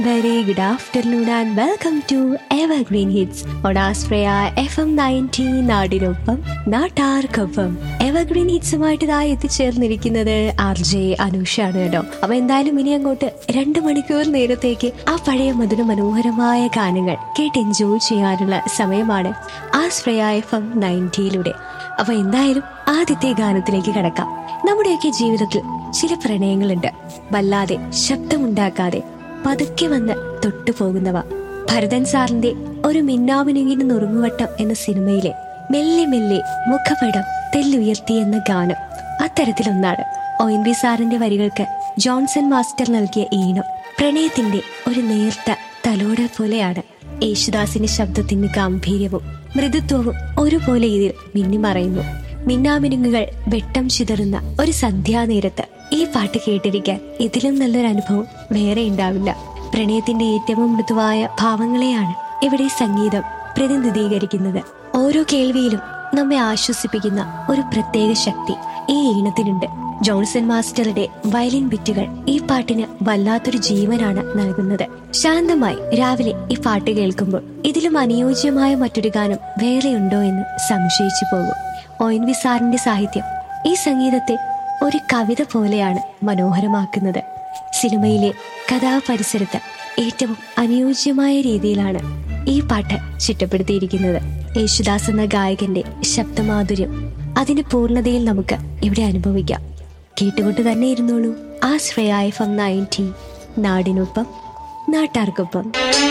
Very good afternoon and welcome to Evergreen Hits on Astraya FM 90 നാടിനൊപ്പം നാട്ടാർക്കൊപ്പം evergreen ഹിറ്റ്സുമായിട്ട് ഇതാ എത്തിച്ചേർന്നിരിക്കുന്നത് R J അനൂഷാണ് കേട്ടോ അപ്പൊ എന്തായാലും ഇനി അങ്ങോട്ട് രണ്ട് മണിക്കൂർ നേരത്തേക്ക് ആ പഴയ മധുര മനോഹരമായ ഗാനങ്ങൾ കേട്ട് എൻജോയ് ചെയ്യാനുള്ള സമയമാണ് ആശ്രയ എഫ് എം നയൻറ്റിയിലൂടെ അപ്പൊ എന്തായാലും ആദ്യത്തെ ഗാനത്തിലേക്ക് കടക്കാം നമ്മുടെയൊക്കെ ജീവിതത്തിൽ ചില പ്രണയങ്ങളുണ്ട് വല്ലാതെ ശബ്ദമുണ്ടാക്കാതെ പതുക്കെ വന്ന് തൊട്ടുപോകുന്നവ ഭരതൻ സാറിന്റെ ഒരു മിന്നാമിനുങ്ങിന് നുറുങ്ങുവട്ടം എന്ന സിനിമയിലെ മെല്ലെ മെല്ലെ മുഖപടം തെല്ലുയർത്തി എന്ന ഗാനം അത്തരത്തിലൊന്നാണ് ഒ എൻ വി സാറിന്റെ വരികൾക്ക് ജോൺസൺ മാസ്റ്റർ നൽകിയ ഈണം പ്രണയത്തിന്റെ ഒരു നേർത്ത തലോടൽ പോലെയാണ് യേശുദാസിന്റെ ശബ്ദത്തിന്റെ ഗാംഭീര്യവും മൃദുത്വവും ഒരുപോലെ ഇതിൽ മിന്നിമറയുന്നു മിന്നാമിനുങ്ങുകൾ വെട്ടം ചിതറുന്ന ഒരു സന്ധ്യാനേരത്ത് ഈ പാട്ട് കേട്ടിരിക്കാൻ ഇതിലും നല്ലൊരു അനുഭവം വേറെ ഉണ്ടാവില്ല പ്രണയത്തിന്റെ ഏറ്റവും മൃദുവായ ഭാവങ്ങളെയാണ് ഇവിടെ സംഗീതം പ്രതിനിധീകരിക്കുന്നത് ഓരോ കേൾവിയിലും നമ്മെ ആശ്വസിപ്പിക്കുന്ന ഒരു പ്രത്യേക ശക്തി ഈ ഈണത്തിനുണ്ട് ജോൺസൺ മാസ്റ്ററുടെ വയലിൻ ബിറ്റുകൾ ഈ പാട്ടിന് വല്ലാത്തൊരു ജീവനാണ് നൽകുന്നത് ശാന്തമായി രാവിലെ ഈ പാട്ട് കേൾക്കുമ്പോൾ ഇതിലും അനുയോജ്യമായ മറ്റൊരു ഗാനം വേറെയുണ്ടോ എന്ന് സംശയിച്ചു പോകും ഒ എൻ വി സാറിന്റെ സാഹിത്യം ഈ സംഗീതത്തെ ഒരു കവിത പോലെയാണ് മനോഹരമാക്കുന്നത് സിനിമയിലെ കഥാപരിസരത്ത് ഏറ്റവും അനുയോജ്യമായ രീതിയിലാണ് ഈ പാട്ട് ചിട്ടപ്പെടുത്തിയിരിക്കുന്നത് യേശുദാസ് എന്ന ഗായകന്റെ ശബ്ദമാധുര്യം അതിന്റെ പൂർണ്ണതയിൽ നമുക്ക് ഇവിടെ അനുഭവിക്കാം കേട്ടുകൊണ്ട് തന്നെ ഇരുന്നോളൂ ആ ശ്രേയ എഫ് എം നയൻറ്റി നാടിനൊപ്പം നാട്ടാർക്കൊപ്പം